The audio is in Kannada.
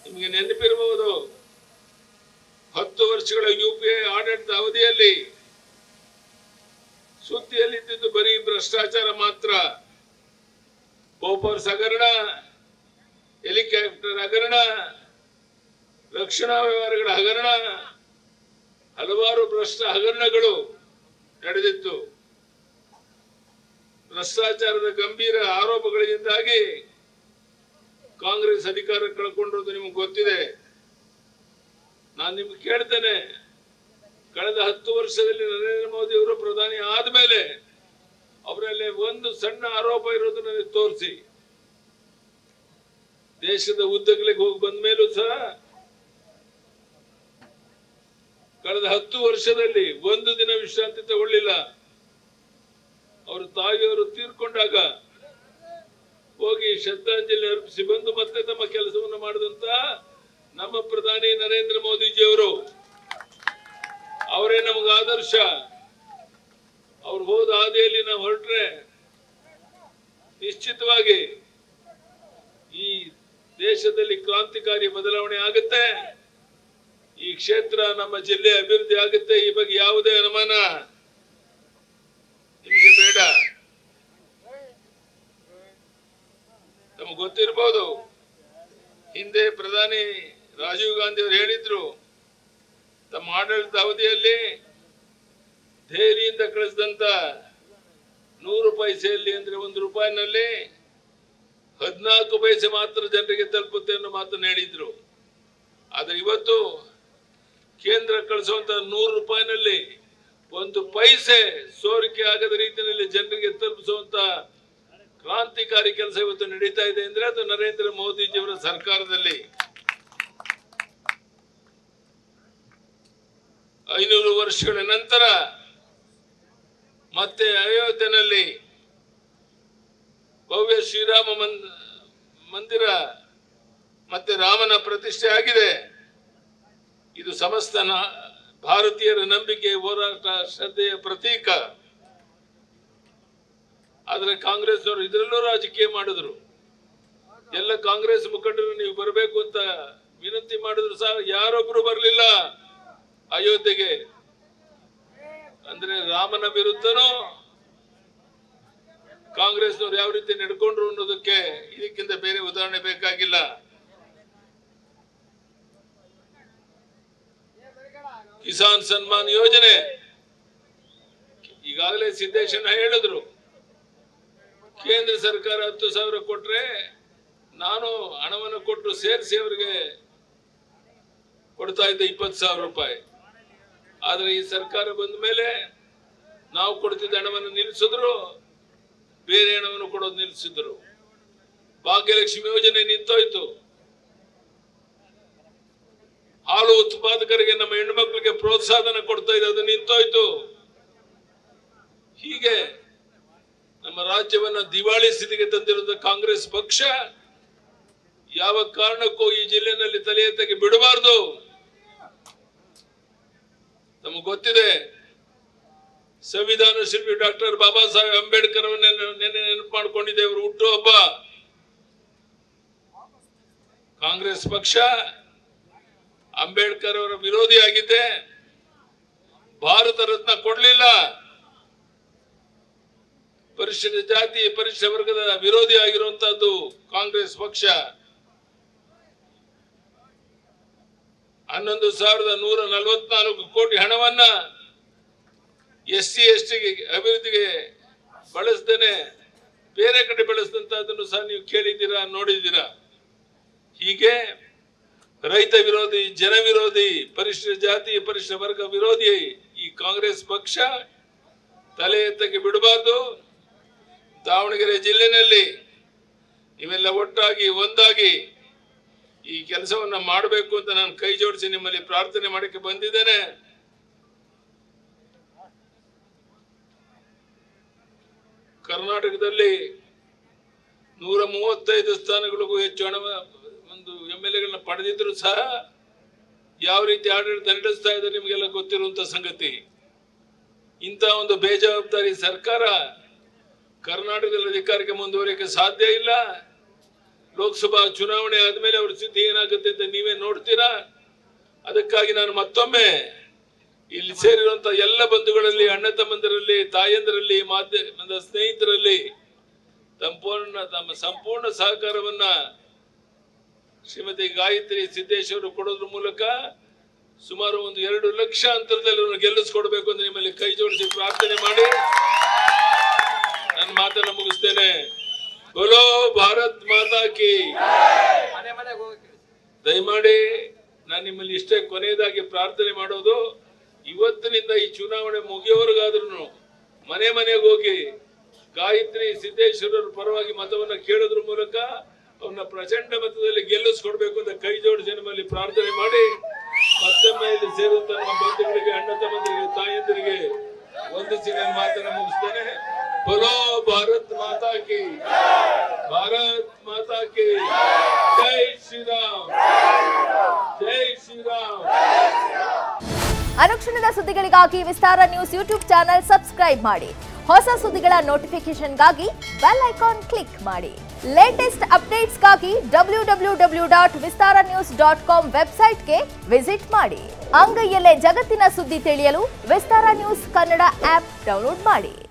ನಿಮಗೆ ನೆನಪಿರಬಹುದು ಹತ್ತು ವರ್ಷಗಳ ಯು ಪಿ ಐ ಆಡಳಿತ ಅವಧಿಯಲ್ಲಿ ಸುದ್ದಿಯಲ್ಲಿದ್ದು ಬರೀ ಭ್ರಷ್ಟಾಚಾರ ಮಾತ್ರ ಬೋಫರ್ಸ್ ಹಗರಣ ಹೆಲಿಕಾಪ್ಟರ್ ಹಗರಣ ರಕ್ಷಣಾ ವ್ಯವಹಾರಗಳ ಹಗರಣ ಹಲವಾರು ಭ್ರಷ್ಟ ಹಗರಣಗಳು ನಡೆದಿತ್ತು ಭ್ರಷ್ಟಾಚಾರದ ಗಂಭೀರ ಆರೋಪಗಳಿಂದಾಗಿ ಕಾಂಗ್ರೆಸ್ ಅಧಿಕಾರ ಕಳ್ಕೊಂಡಿರೋದು ನಿಮ್ಗೆ ಗೊತ್ತಿದೆ ನಾನು ನಿಮ್ಗೆ ಕೇಳ್ತೇನೆ ಕಳೆದ ಹತ್ತು ವರ್ಷದಲ್ಲಿ ನರೇಂದ್ರ ಮೋದಿ ಅವರು ಪ್ರಧಾನಿ ಆದ್ಮೇಲೆ ಅವರಲ್ಲಿ ಒಂದು ಸಣ್ಣ ಆರೋಪ ಇರೋದು ನನಗೆ ತೋರಿಸಿ ದೇಶದ ಉದ್ದಗಲಿಗೆ ಹೋಗಿ ಬಂದ ಮೇಲೂ ಸಹ ಕಳೆದ ಹತ್ತು ವರ್ಷದಲ್ಲಿ ಒಂದು ದಿನ ವಿಶ್ರಾಂತಿ ತಗೊಳ್ಳಿಲ್ಲ ಅವ್ರ ತಾಯಿಯವರು ತೀರ್ಕೊಂಡಾಗ ಹೋಗಿ ಶ್ರದ್ಧಾಂಜಲಿ ಅರ್ಪಿಸಿ ಬಂದು ಮತ್ತೆ ತಮ್ಮ ಕೆಲಸವನ್ನು ಮಾಡಿದಂತ ನಮ್ಮ ಪ್ರಧಾನಿ ನರೇಂದ್ರ ಮೋದಿಜಿಯವರು ಅವರೇ ನಮಗೆ ಆದರ್ಶ ಅವ್ರು ಹೋದ ಹಾದಿಯಲ್ಲಿ ನಾವು ಹೊರಟ್ರೆ ನಿಶ್ಚಿತವಾಗಿ ಈ ದೇಶದಲ್ಲಿ ಕ್ರಾಂತಿಕಾರಿ ಬದಲಾವಣೆ ಆಗುತ್ತೆ ಈ ಕ್ಷೇತ್ರ ನಮ್ಮ ಜಿಲ್ಲೆ ಅಭಿವೃದ್ಧಿ ಆಗುತ್ತೆ ಈ ಬಗ್ಗೆ ಯಾವುದೇ ಅನುಮಾನ ನಿಮಗೆ ಬೇಡ ನಮಗೆ ಗೊತ್ತಿರ್ಬೋದು ಹಿಂದೆ ಪ್ರಧಾನಿ ರಾಜೀವ್ ಗಾಂಧಿ ಅವರು ಹೇಳಿದ್ರು ತಮ್ಮ ಆಡಳಿತ ಅವಧಿಯಲ್ಲಿ ದೆಹಲಿಯಿಂದ ಕಳಿಸಿದಂತ ನೂರು ಪೈಸೆಯಲ್ಲಿ ಅಂದ್ರೆ ಒಂದು ರೂಪಾಯಿನಲ್ಲಿ ಹದಿನಾಲ್ಕು ಪೈಸೆ ಮಾತ್ರ ಜನರಿಗೆ ತಲುಪುತ್ತೆ ಅನ್ನೋ ಮಾತನ್ನು ಹೇಳಿದ್ರು ಆದ್ರೆ ಇವತ್ತು ಕೇಂದ್ರ ಕಳಿಸುವಂತ ನೂರು ರೂಪಾಯಿನಲ್ಲಿ ಒಂದು ಪೈಸೆ ಸೋರಿಕೆ ಆಗದ ರೀತಿಯಲ್ಲಿ ಜನರಿಗೆ ತಲುಪಿಸುವಂತ ಕ್ರಾಂತಿಕಾರಿ ಕೆಲಸ ಇವತ್ತು ನಡೀತಾ ಇದೆ ಅಂದ್ರೆ ಅದು ನರೇಂದ್ರ ಮೋದಿಜಿಯವರ ಸರ್ಕಾರದಲ್ಲಿ ಐನೂರು ವರ್ಷಗಳ ನಂತರ ಮತ್ತೆ ಅಯೋಧ್ಯೆನಲ್ಲಿ ಭವ್ಯ ಶ್ರೀರಾಮ ಮಂದ್- ಮಂದಿರ ಮತ್ತೆ ರಾಮನ ಪ್ರತಿಷ್ಠೆ ಆಗಿದೆ ಇದು ಸಮಸ್ತ ನ- ಭಾರತೀಯರ ನಂಬಿಕೆ ಹೋರಾಟ ಶ್ರದ್ಧೆಯ ಪ್ರತೀಕ ಆದ್ರೆ ಕಾಂಗ್ರೆಸ್ ಅವರು ಇದರಲ್ಲೂ ರಾಜಕೀಯ ಮಾಡಿದ್ರು ಎಲ್ಲ ಕಾಂಗ್ರೆಸ್ ಮುಖಂಡರು ನೀವು ಬರಬೇಕು ಅಂತ ವಿನಂತಿ ಮಾಡಿದ್ರು ಸಹ ಯಾರೊಬ್ರು ಬರಲಿಲ್ಲ ಅಯೋಧ್ಯೆಗೆ ಅಂದ್ರೆ ರಾಮನ ವಿರುದ್ಧನೂ ಕಾಂಗ್ರೆಸ್ನವ್ರು ಯಾವ ರೀತಿ ನಡ್ಕೊಂಡ್ರು ಅನ್ನೋದಕ್ಕೆ ಇದಕ್ಕಿಂತ ಬೇರೆ ಉದಾಹರಣೆ ಬೇಕಾಗಿಲ್ಲ ಕಿಸಾನ್ ಸನ್ಮಾನ್ ಯೋಜನೆ ಈಗಾಗಲೇ ಸಿದ್ದೇಶಣ್ಣ ಹೇಳಿದ್ರು ಕೇಂದ್ರ ಸರ್ಕಾರ ಹತ್ತು ಸಾವಿರ ಕೊಟ್ರೆ ನಾನು ಹಣವನ್ನು ಕೊಟ್ಟು ಸೇರಿಸಿ ಅವರಿಗೆ ಕೊಡ್ತಾ ಇದ್ದೆ ಇಪ್ಪತ್ತು ಸಾವಿರ ರೂಪಾಯಿ ಆದ್ರೆ ಈ ಸರ್ಕಾರ ಬಂದ ಮೇಲೆ ನಾವು ಕೊಡ್ತಿದ್ದ ಹಣವನ್ನು ನಿಲ್ಲಿಸಿದ್ರು ಬೇರೆ ಹಣವನ್ನು ಕೊಡೋದು ನಿಲ್ಲಿಸಿದ್ರು ಭಾಗ್ಯಲಕ್ಷ್ಮಿ ಯೋಜನೆ ನಿಂತೋಯ್ತು ಹಾಲು ಉತ್ಪಾದಕರಿಗೆ ನಮ್ಮ ಹೆಣ್ಮಕ್ಳಿಗೆ ಪ್ರೋತ್ಸಾಹನ ಕೊಡ್ತಾ ಇದೆ ಅದು ನಿಂತೋಯ್ತು ಹೀಗೆ ನಮ್ಮ ರಾಜ್ಯವನ್ನ ದಿವಾಳಿ ಸ್ಥಿತಿಗೆ ತಂದಿರುವ ಕಾಂಗ್ರೆಸ್ ಪಕ್ಷ ಯಾವ ಕಾರಣಕ್ಕೂ ಈ ಜಿಲ್ಲೆನಲ್ಲಿ ತಲೆ ಎತ್ತಕ್ಕೆ ಬಿಡಬಾರ್ದು ನಮಗೆ ಗೊತ್ತಿದೆ ಸಂವಿಧಾನ ಶಿಲ್ಪಿ ಡಾಕ್ಟರ್ ಬಾಬಾ ಸಾಹೇಬ್ ಅಂಬೇಡ್ಕರ್ ಅವರನ್ನ ನೆನ್ನೆ ನೆನಪು ಮಾಡ್ಕೊಂಡಿದೆ ಅವರು ಹುಟ್ಟುಹಬ್ಬ ಕಾಂಗ್ರೆಸ್ ಪಕ್ಷ ಅಂಬೇಡ್ಕರ್ ಅವರ ವಿರೋಧಿ ಆಗಿದೆ ಭಾರತ ರತ್ನ ಕೊಡ್ಲಿಲ್ಲ ಪರಿಶಿಷ್ಟ ಜಾತಿ ಪರಿಶಿಷ್ಟ ವರ್ಗದ ವಿರೋಧಿ ಆಗಿರುವಂತಹದ್ದು ಕಾಂಗ್ರೆಸ್ ಪಕ್ಷ ಹನ್ನೊಂದು ಸಾವಿರದ ನೂರ ನಲವತ್ನಾಲ್ಕು ಕೋಟಿ ಹಣವನ್ನ ಎಸ್ ಸಿ ಎಸ್ ಟಿ ಅಭಿವೃದ್ಧಿಗೆ ಬಳಸ್ದೇನೆ ಬೇರೆ ಕಡೆ ಬಳಸಿದಂತಹದನ್ನು ಸಹ ನೀವು ಕೇಳಿದ್ದೀರಾ ನೋಡಿದ್ದೀರಾ ಹೀಗೆ ರೈತ ವಿರೋಧಿ ಜನ ವಿರೋಧಿ ಪರಿಶಿಷ್ಟ ಜಾತಿ ಪರಿಶಿಷ್ಟ ವರ್ಗ ವಿರೋಧಿ ಈ ಕಾಂಗ್ರೆಸ್ ಪಕ್ಷ ತಲೆ ಎತ್ತಕ್ಕೆ ಬಿಡಬಾರ್ದು ದಾವಣಗೆರೆ ಜಿಲ್ಲೆನಲ್ಲಿ ನೀವೆಲ್ಲ ಒಟ್ಟಾಗಿ ಒಂದಾಗಿ ಈ ಕೆಲಸವನ್ನ ಮಾಡಬೇಕು ಅಂತ ನಾನು ಕೈ ಜೋಡಿಸಿ ನಿಮ್ಮಲ್ಲಿ ಪ್ರಾರ್ಥನೆ ಮಾಡಕ್ಕೆ ಬಂದಿದ್ದೇನೆ ಕರ್ನಾಟಕದಲ್ಲಿ ನೂರ ಮೂವತ್ತೈದು ಸ್ಥಾನಗಳಿಗೂ ಹೆಚ್ಚು ಹಣ ಒಂದು ಎಂ ಎಲ್ ಎಗಳನ್ನ ಪಡೆದಿದ್ರು ಸಹ ಯಾವ ರೀತಿ ಆಡಳಿತ ನಡೆಸ್ತಾ ಇದ್ದಾರೆ ನಿಮಗೆಲ್ಲ ಗೊತ್ತಿರುವಂತ ಸಂಗತಿ ಇಂಥ ಒಂದು ಬೇಜವಾಬ್ದಾರಿ ಸರ್ಕಾರ ಕರ್ನಾಟಕದಲ್ಲಿ ಅಧಿಕಾರಕ್ಕೆ ಮುಂದುವರಿಯಕ್ಕೆ ಸಾಧ್ಯ ಇಲ್ಲ ಲೋಕಸಭಾ ಚುನಾವಣೆ ಆದ್ಮೇಲೆ ಅವ್ರ ಸ್ಥಿತಿ ಏನಾಗುತ್ತೆ ಅಂತ ನೀವೇ ನೋಡ್ತೀರಾ ಅದಕ್ಕಾಗಿ ನಾನು ಮತ್ತೊಮ್ಮೆ ಇಲ್ಲಿ ಸೇರಿರುವಂತ ಎಲ್ಲ ಬಂಧುಗಳಲ್ಲಿ ಅಣ್ಣ ತಮ್ಮಂದರಲ್ಲಿ ತಾಯಂದರಲ್ಲಿ ಮಾಧ್ಯಮದ ಸ್ನೇಹಿತರಲ್ಲಿ ಸಂಪೂರ್ಣ ತಮ್ಮ ಸಂಪೂರ್ಣ ಸಹಕಾರವನ್ನ ಶ್ರೀಮತಿ ಗಾಯತ್ರಿ ಸಿದ್ದೇಶ್ವರು ಕೊಡೋದ್ರ ಮೂಲಕ ಸುಮಾರು ಒಂದು ಎರಡು ಲಕ್ಷ ಅಂತರದಲ್ಲಿ ಅವ್ರನ್ನ ಗೆಲ್ಲಿಸ್ಕೊಡ್ಬೇಕು ಅಂತ ನಿಮ್ಮಲ್ಲಿ ಕೈ ಜೋಡಿಸಿ ಪ್ರಾರ್ಥನೆ ಮಾಡಿ ನನ್ನ ಮಾತನ್ನ ಮುಗಿಸ್ತೇನೆ ಬೋಲೋ ಭಾರತ್ ಮಾತಾ ಕಿ ಮನೆ ಮನೆಗೆ ಹೋಗಿ ದಯಮಾಡಿ ನಾನು ನಿಮ್ಮಲ್ಲಿ ಇಷ್ಟೇ ಕೊನೆಯದಾಗಿ ಪ್ರಾರ್ಥನೆ ಮಾಡೋದು ಇವತ್ತಿನಿಂದ ಈ ಚುನಾವಣೆ ಮುಗಿಯೋವರೆಗಾದ್ರೂ ಮನೆ ಮನೆಗೆ ಹೋಗಿ ಗಾಯತ್ರಿ ಸಿದ್ದೇಶ್ವರರ ಪರವಾಗಿ ಮತವನ್ನ ಕೇಳೋದ್ರ ಮೂಲಕ ಅವ್ರನ್ನ ಪ್ರಚಂಡ ಮತದಲ್ಲಿ ಗೆಲ್ಲಿಸ್ಕೊಡ್ಬೇಕು ಅಂತ ಕೈ ಜೋಡಿಸಿ ನಿಮ್ಮಲ್ಲಿ ಪ್ರಾರ್ಥನೆ ಮಾಡಿ ಮತ್ತೊಮ್ಮೆ ಇಲ್ಲಿ ಸೇರುವಂತ ನಮ್ಮ ಬಂಧುಗಳಿಗೆ ಅಣ್ಣ ತಮ್ಮಂದಿರಿಗೆ ತಾಯಂದಿರಿಗೆ ವಂದಿಸಿ ನನ್ನ ಮಾತನ್ನ ಮುಗಿಸ್ತೇನೆ ಬಲೋ ಭಾರತ್ ಮಾತಾ ಕಿ ಭಾರತ್ ಮಾತಾ ಕಿ ಜೈ ಶ್ರೀರಾಮ್ ಜೈ ಶ್ರೀರಾಮ್ ಅನುಕ್ಷಣದ ಸುದ್ದಿಗಳಿಗಾಗಿ Vistara news YouTube channel subscribe ಮಾಡಿ ಹೊಸ ಸುದ್ದಿಗಳ ನೋಟಿಫಿಕೇಶನ್ಗಾಗಿ ಬೆಲ್ ಐಕಾನ್ ಕ್ಲಿಕ್ ಮಾಡಿ ಲೇಟೆಸ್ಟ್ ಅಪ್ಡೇಟ್ಸ್ಗಾಗಿ W W W dot Vistara news dot com ವೆಬ್ಸೈಟ್ಗೆ ವಿಸಿಟ್ ಮಾಡಿ ಅಂಗೈಯಲ್ಲೇ ಜಗತ್ತಿನ ಸುದ್ದಿ ತಿಳಿಯಲು Vistara news Kannada app download ಮಾಡಿ